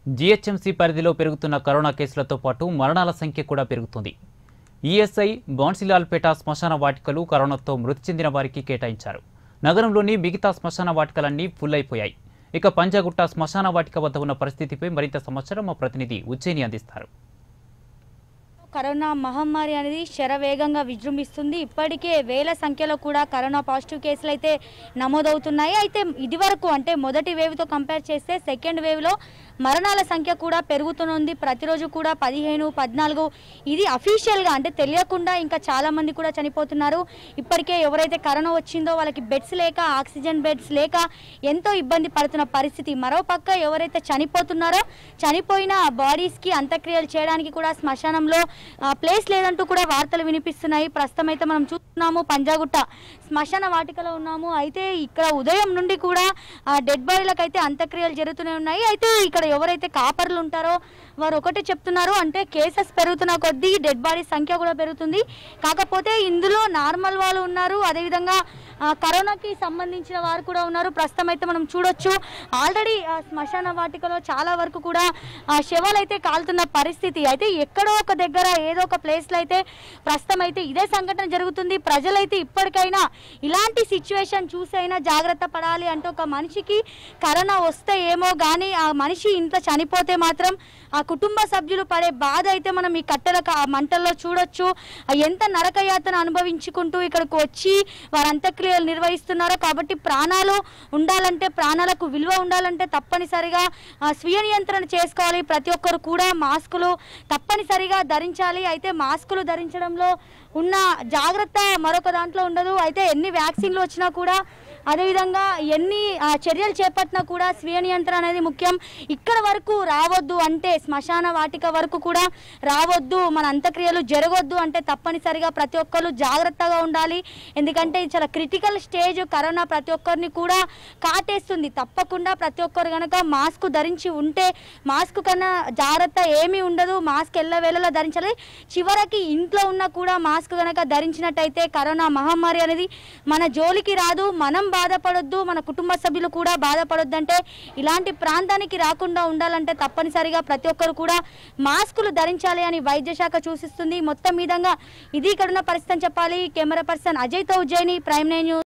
GHMC పరిధిలో పెరుగుతున్న corona కేసులతో పాటు మరణాల సంఖ్య కూడా పెరుగుతుంది ఈఎస్ఐ బాన్సిలాల్పేట శ్మశాన వాటికలు కరోనాతో మృతి చెందిన వారికి కేటాయించారు నగరంలోని మిగతా శ్మశాన వాటికలన్నీ ఫుల్ అయిపోయాయి ఇక పంజాగుట్ట శ్మశాన వాటిక వద్ద ఉన్న పరిస్థితిపై మరింత సమాచారం మా ప్రతినిధి ఉజ్జయిని అందిస్తారు కరోనా మహమ్మారి అనేది శరవేగంగా విజృంభిస్తుంది ఇప్పటికే వేల సంఖ్యలో కూడా కరోనా పాజిటివ్ కేసులు అయితే నమోదవుతున్నాయి అయితే ఇదివరకు అంటే మొదటి వేవ్తో కంపేర్ చేస్తే సెకండ్ వేవ్లో మరణాల సంఖ్య కూడా పెరుగుతుంది ప్రతిరోజు కూడా పదిహేను పద్నాలుగు ఇది అఫీషియల్గా అంటే తెలియకుండా ఇంకా చాలా మంది కూడా చనిపోతున్నారు ఇప్పటికే ఎవరైతే కరోనా వచ్చిందో వాళ్ళకి బెడ్స్ లేక ఆక్సిజన్ బెడ్స్ లేక ఎంతో ఇబ్బంది పడుతున్న పరిస్థితి మరోపక్క ఎవరైతే చనిపోతున్నారో చనిపోయిన బాడీస్కి అంత్యక్రియలు చేయడానికి కూడా శ్మశానంలో ఆ, ప్లేస్ లేదంటూ కూడా వార్తలు వినిపిస్తున్నాయి ప్రస్తుతం అయితే మనం చూస్తున్నాము పంజాగుట్ట శ్మశాన వాటికలో ఉన్నాము అయితే ఇక్కడ ఉదయం నుండి కూడా డెడ్ బాడీలకు అయితే అంత్యక్రియలు జరుగుతూనే ఉన్నాయి అయితే ఇక్కడ ఎవరైతే కాపర్లు ఉంటారో వారు ఒకటే చెప్తున్నారు అంటే కేసెస్ పెరుగుతున్న కొద్దీ డెడ్ బాడీ సంఖ్య కూడా పెరుగుతుంది కాకపోతే ఇందులో నార్మల్ వాళ్ళు ఉన్నారు అదేవిధంగా ఆ, కరోనాకి సంబంధించిన వారు కూడా ఉన్నారు ప్రస్తుతం అయితే మనం చూడొచ్చు ఆల్రెడీ శ్మశాన వాటికలో చాలా వరకు కూడా ఆ, శవాలు అయితే కాలుతున్న పరిస్థితి అయితే ఎక్కడో ఒక దగ్గర ఏదో ఒక ప్లేస్లో అయితే ప్రస్తుతం అయితే ఇదే సంఘటన జరుగుతుంది ప్రజలైతే ఇప్పటికైనా ఇలాంటి సిచ్యువేషన్ చూసైనా జాగ్రత్త పడాలి అంటే ఒక మనిషికి కరోనా వస్తే ఏమో కానీ ఆ మనిషి ఇంత చనిపోతే మాత్రం ఆ కుటుంబ సభ్యులు పడే బాధ అయితే మనం ఈ కట్టెల క- ఆ మంటల్లో చూడొచ్చు ఆ ఎంత నరకయాతన అనుభవించుకుంటూ ఇక్కడికి వచ్చి వారు అంత్యక్రియలు నిర్వహిస్తున్నారో కాబట్టి ప్రాణాలు ఉండాలంటే ప్రాణాలకు విలువ ఉండాలంటే తప్పనిసరిగా ఆ, స్వీయ నియంత్రణ చేసుకోవాలి ప్రతి ఒక్కరు కూడా మాస్కులు తప్పనిసరిగా ధరించాలి అయితే మాస్కులు ధరించడంలో ఉన్న జాగ్రత్త మరొక దాంట్లో ఉండదు అయితే ఎన్ని వ్యాక్సిన్లు వచ్చినా కూడా అదేవిధంగా ఎన్ని ఆ, చర్యలు చేపట్టినా కూడా స్వీయ నియంత్రణ అనేది ముఖ్యం ఇక్కడ వరకు రావద్దు అంటే శ్మశాన వాటిక వరకు కూడా రావద్దు మన అంత్యక్రియలు జరగొద్దు అంటే తప్పనిసరిగా ప్రతి ఒక్కరు జాగ్రత్తగా ఉండాలి ఎందుకంటే ఇది చాలా క్రిటికల్ స్టేజ్ కరోనా ప్రతి ఒక్కరిని కూడా కాటేస్తుంది తప్పకుండా ప్రతి ఒక్కరు కనుక మాస్క్ ధరించి ఉంటే మాస్క్ కన్నా జాగ్రత్త ఏమీ ఉండదు మాస్క్ ఎల్లవేళలా ధరించాలి చివరికి ఇంట్లో ఉన్నా కూడా మాస్క్ కనుక ధరించినట్టయితే కరోనా మహమ్మారి అనేది మన జోలికి రాదు మనం బాధపడొద్దు మన కుటుంబ సభ్యులు కూడా బాధపడొద్దు అంటే ఇలాంటి ప్రాంతానికి రాకుండా ఉండాలంటే తప్పనిసరిగా ప్రతి ఒక్కరు కూడా మాస్కులు ధరించాలి అని వైద్య శాఖ సూచిస్తుంది మొత్తం విధంగా ఇది ఇక్కడ ఉన్న పరిస్థితి అని చెప్పాలి కెమెరా పర్సన్ అజయ్ తో ఉజ్జయిని ప్రైమ్ నైన్ న్యూస్